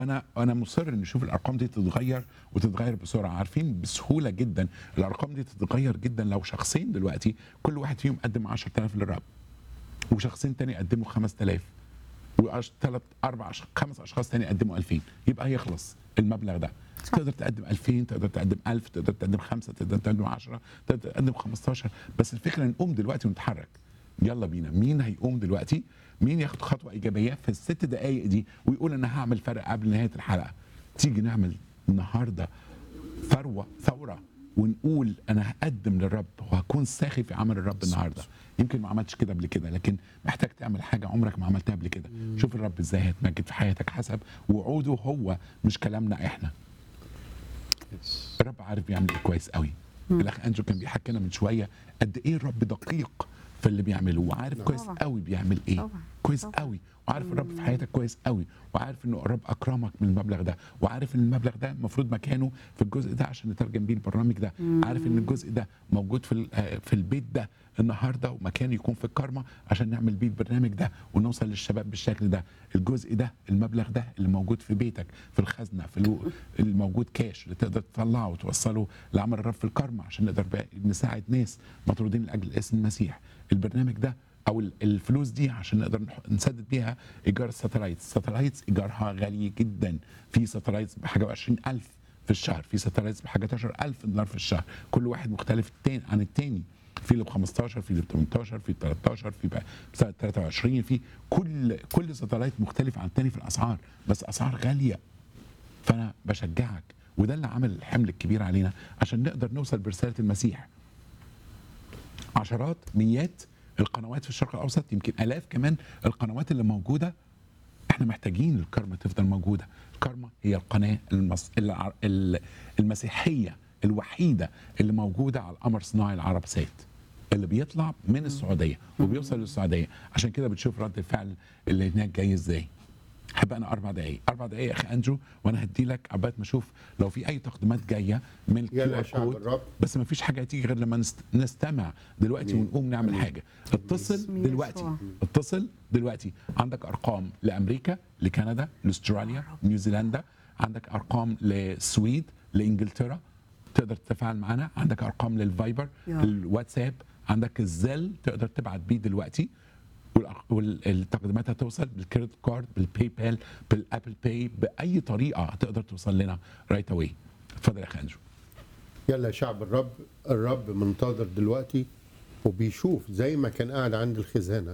انا انا مصر ان نشوف الارقام دي تتغير وتتغير بسرعه عارفين بسهوله جدا الارقام دي تتغير جدا لو شخصين دلوقتي كل واحد فيهم قدم 10000 للرب وشخصين تاني قدموا 5000 وثلاث اربع أش- خمس اشخاص تاني قدموا 2000 يبقى هيخلص المبلغ ده صح. تقدر تقدم 2000 تقدر تقدم 1000 تقدر تقدم 5 تقدر تقدم 10 تقدر تقدم 15 بس الفكره نقوم دلوقتي ونتحرك يلا بينا مين هيقوم دلوقتي مين ياخد خطوه ايجابيه في الست دقائق دي ويقول انا هعمل فرق قبل نهايه الحلقه تيجي نعمل النهارده ثروه ثوره ونقول انا هقدم للرب وهكون ساخي في عمل الرب النهارده يمكن ما عملتش كده قبل كده لكن محتاج تعمل حاجه عمرك ما عملتها قبل كده شوف الرب ازاي هيتمجد في حياتك حسب وعوده هو مش كلامنا احنا الرب عارف بيعمل ايه كويس قوي الاخ انجو كان بيحكي لنا من شويه قد ايه الرب دقيق في اللي بيعمله وعارف كويس طبعا. قوي بيعمل ايه طبعا. كويس طبعا. قوي وعارف الرب في حياتك كويس قوي وعارف انه الرب اكرمك من المبلغ ده وعارف ان المبلغ ده المفروض مكانه في الجزء ده عشان نترجم بيه البرنامج ده عارف ان الجزء ده موجود في ال- آه، في البيت ده النهارده ومكانه يكون في الكارما عشان نعمل بيه البرنامج ده ونوصل للشباب بالشكل ده الجزء ده المبلغ ده اللي موجود في بيتك في الخزنه في الو- الموجود كاش اللي تقدر تطلعه وتوصله لعمل الرب في الكارما عشان نقدر بقى نساعد ناس مطرودين لاجل اسم المسيح البرنامج ده او ال- الفلوس دي عشان نقدر نح- نسدد بيها ايجار الساتلايتس الساتلايتس ايجارها غالي جدا في ساتلايتس بحاجه 20000 في الشهر في ساتلايتس بحاجه 18000 دولار في الشهر كل واحد مختلف التاني عن التاني في اللي ب 15 في اللي ب 18 في 13 في بقى بسنة 23 في كل كل ساتلايت مختلف عن التاني في الاسعار بس اسعار غاليه فانا بشجعك وده اللي عمل الحمل الكبير علينا عشان نقدر نوصل برساله المسيح عشرات مئات القنوات في الشرق الاوسط يمكن الاف كمان القنوات اللي موجوده احنا محتاجين الكارما تفضل موجوده الكارما هي القناه المس... الع- ال- المسيحيه الوحيده اللي موجوده على القمر صناعي العرب سات اللي بيطلع من السعوديه وبيوصل للسعوديه عشان كده بتشوف رد الفعل اللي هناك جاي ازاي هبقى انا اربع دقائق اربع دقائق يا اخي اندرو وانا هدي لك عبات ما اشوف لو في اي تقديمات جايه من يلا الكيو يا ار شعب كود الرب. بس ما فيش حاجه هتيجي غير لما نست- نستمع دلوقتي أمين. ونقوم نعمل أمين. حاجه اتصل باسم دلوقتي يسوع. اتصل دلوقتي عندك ارقام لامريكا لكندا لاستراليا نيوزيلندا عندك ارقام للسويد لانجلترا تقدر تتفاعل معنا عندك ارقام للفايبر يا. الواتساب عندك الزل تقدر تبعت بيه دلوقتي والأر- والتقديمات هتوصل بالكريدت كارد بالباي بال بالابل باي باي طريقه هتقدر توصل لنا رايت اواي اتفضل يا اخي اندرو يلا يا شعب الرب الرب منتظر دلوقتي وبيشوف زي ما كان قاعد عند الخزانة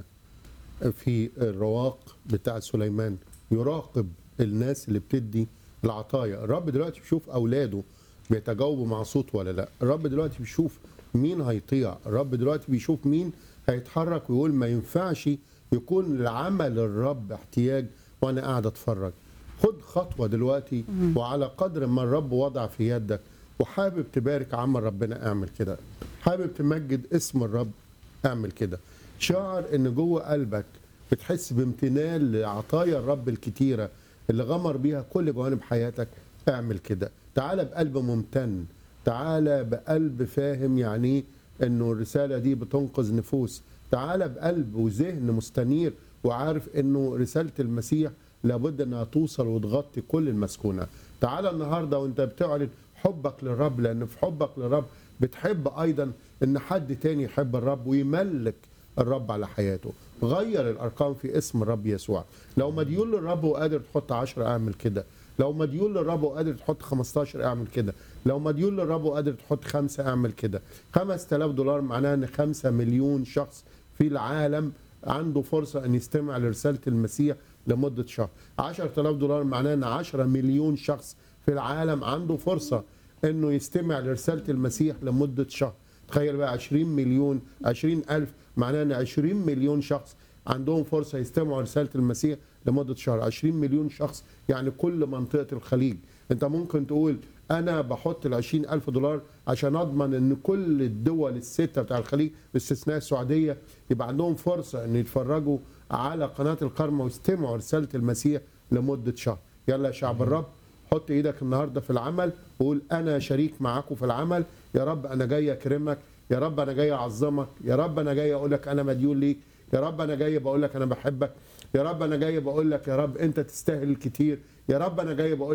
في الرواق بتاع سليمان يراقب الناس اللي بتدي العطايا الرب دلوقتي بيشوف أولاده بيتجاوبوا مع صوت ولا لا الرب دلوقتي بيشوف مين هيطيع الرب دلوقتي بيشوف مين هيتحرك ويقول ما ينفعش يكون لعمل الرب احتياج وانا قاعد اتفرج خد خطوه دلوقتي وعلى قدر ما الرب وضع في يدك وحابب تبارك عمل ربنا اعمل كده حابب تمجد اسم الرب اعمل كده شعر ان جوه قلبك بتحس بامتنان لعطايا الرب الكتيره اللي غمر بيها كل جوانب حياتك اعمل كده تعالى بقلب ممتن تعالى بقلب فاهم يعني ايه انه الرساله دي بتنقذ نفوس تعالى بقلب وذهن مستنير وعارف انه رساله المسيح لابد انها توصل وتغطي كل المسكونه تعالى النهارده وانت بتعلن حبك للرب لان في حبك للرب بتحب ايضا ان حد تاني يحب الرب ويملك الرب على حياته غير الارقام في اسم الرب يسوع لو مديون للرب وقادر تحط 10 اعمل كده لو مديون للرب وقادر تحط 15 اعمل كده لو مديون للرب وقادر تحط خمسة اعمل كده 5000 دولار معناها ان 5 مليون شخص في العالم عنده فرصة ان يستمع لرسالة المسيح لمدة شهر 10000 دولار معناها ان 10 مليون شخص في العالم عنده فرصة انه يستمع لرسالة المسيح لمدة شهر تخيل بقى 20 مليون 20 ألف معناه ان 20 مليون شخص عندهم فرصة يستمعوا لرسالة المسيح لمدة شهر 20 مليون شخص يعني كل منطقة الخليج انت ممكن تقول انا بحط ال 20 ألف دولار عشان اضمن ان كل الدول الستة بتاع الخليج باستثناء السعودية يبقى عندهم فرصة ان يتفرجوا على قناة الكرمة ويستمعوا رسالة المسيح لمدة شهر يلا يا شعب الرب حط ايدك النهارده في العمل وقول انا شريك معاكم في العمل يا رب انا جاي اكرمك يا رب انا جاي اعظمك يا رب انا جاي اقول لك انا مديون ليك يا رب انا جاي بقول لك انا بحبك يا رب انا جاي بقول لك يا رب انت تستاهل الكتير يا رب انا جاي بقول